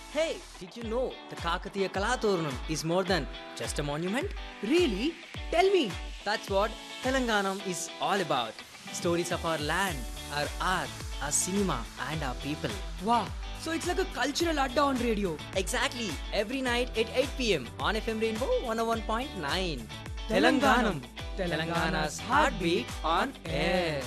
Hey, did you know the Kakatiya Kalaturnam is more than just a monument? Really? Tell me. That's what Telanganam is all about. Stories of our land, our art, our cinema, and our people. Wow. So it's like a cultural adda on radio. Exactly, every night at 8 pm on FM Rainbow 101.9. Telanganam. Telangana's heartbeat on air.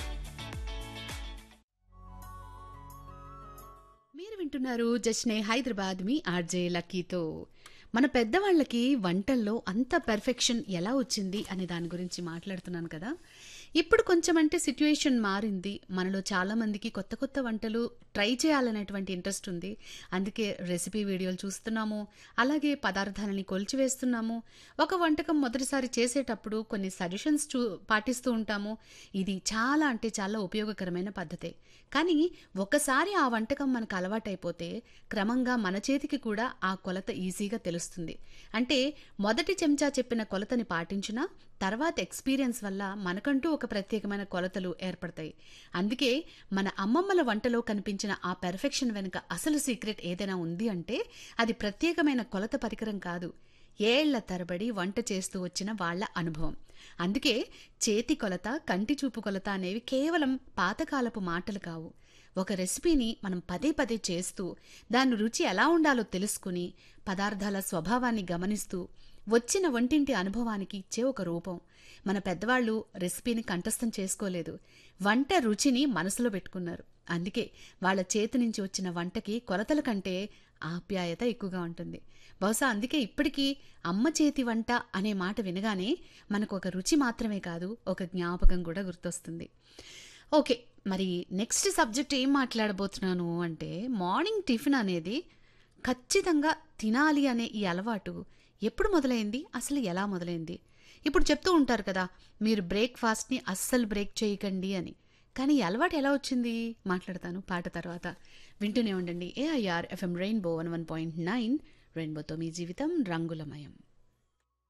మీరు వింటున్నారు జస్నే హైదరాబాద్ మీ RJ లక్కీతో మన పెద్దవాళ్ళకి వంటల్లో అంత perfection ఎలా వచ్చింది అనే దాని గురించి మాట్లాడుతున్నాను కదా ఇప్పుడు కొంచెం అంటే సిట్యుయేషన్ మారింది మనలో చాలా మందికి కొత్త కొత్త వంటలు ట్రై చేయాలనేటువంటి ఇంట్రెస్ట్ ఉంది అందుకే రెసిపీ వీడియోలు చూస్తున్నాము అలాగే పదార్థాలని కొలిచివేస్తున్నాము ఒక వంటకం మొదటిసారి చేసేటప్పుడు కొన్ని సజెషన్స్ చూ పాటిస్తూ ఉంటాము ఇది చాలా అంటే చాలా ఉపయోగకరమైన పద్ధతే కానీ ఒకసారి ఆ వంటకం మనకు అలవాటైపోతే క్రమంగా మన చేతికి కూడా ఆ కొలత ఈజీగా తెలుస్తుంది అంటే మొదటి చెంచా చెప్పిన కొలతని పాటించినా తర్వాత ఎక్స్పీరియన్స్ వల్ల మనకంటూ ఒక ప్రత్యేకమైన కొలతలు ఏర్పడతాయి అందుకే మన అమ్మమ్మల వంటలో కనిపించిన ఆ పెర్ఫెక్షన్ వెనుక అసలు సీక్రెట్ ఏదైనా ఉంది అంటే అది ప్రత్యేకమైన కొలత పరికరం కాదు ఏళ్ల తరబడి వంట చేస్తూ వచ్చిన వాళ్ళ అనుభవం అందుకే చేతి కొలత కంటి చూపు కొలత అనేవి కేవలం పాతకాలపు మాటలు కావు ఒక రెసిపీని మనం పదే పదే చేస్తూ దాని రుచి ఎలా ఉండాలో తెలుసుకుని పదార్థాల స్వభావాన్ని గమనిస్తూ వచ్చిన వంటింటి అనుభవానికి ఇచ్చే ఒక రూపం మన పెద్దవాళ్ళు రెసిపీని కంఠస్థం చేసుకోలేదు వంట రుచిని మనసులో పెట్టుకున్నారు అందుకే వాళ్ళ చేతి నుంచి వచ్చిన వంటకి కొలతల కంటే ఆప్యాయత ఎక్కువగా ఉంటుంది బహుశా అందుకే ఇప్పటికీ అమ్మ చేతి వంట అనే మాట వినగానే మనకు ఒక రుచి మాత్రమే కాదు ఒక జ్ఞాపకం కూడా గుర్తొస్తుంది ఓకే మరి నెక్స్ట్ సబ్జెక్ట్ ఏం మాట్లాడబోతున్నాను అంటే మార్నింగ్ టిఫిన్ అనేది ఖచ్చితంగా తినాలి అనే ఈ అలవాటు ఎప్పుడు మొదలైంది అసలు ఎలా మొదలైంది ఇప్పుడు చెప్తూ ఉంటారు కదా మీరు బ్రేక్ఫాస్ట్ని అస్సలు బ్రేక్ చేయకండి అని కానీ ఈ అలవాటు ఎలా వచ్చింది మాట్లాడతాను పాట తర్వాత వింటూనే ఉండండి AIR FM rainbow one one point nine రెయిన్బోతో మీ జీవితం రంగులమయం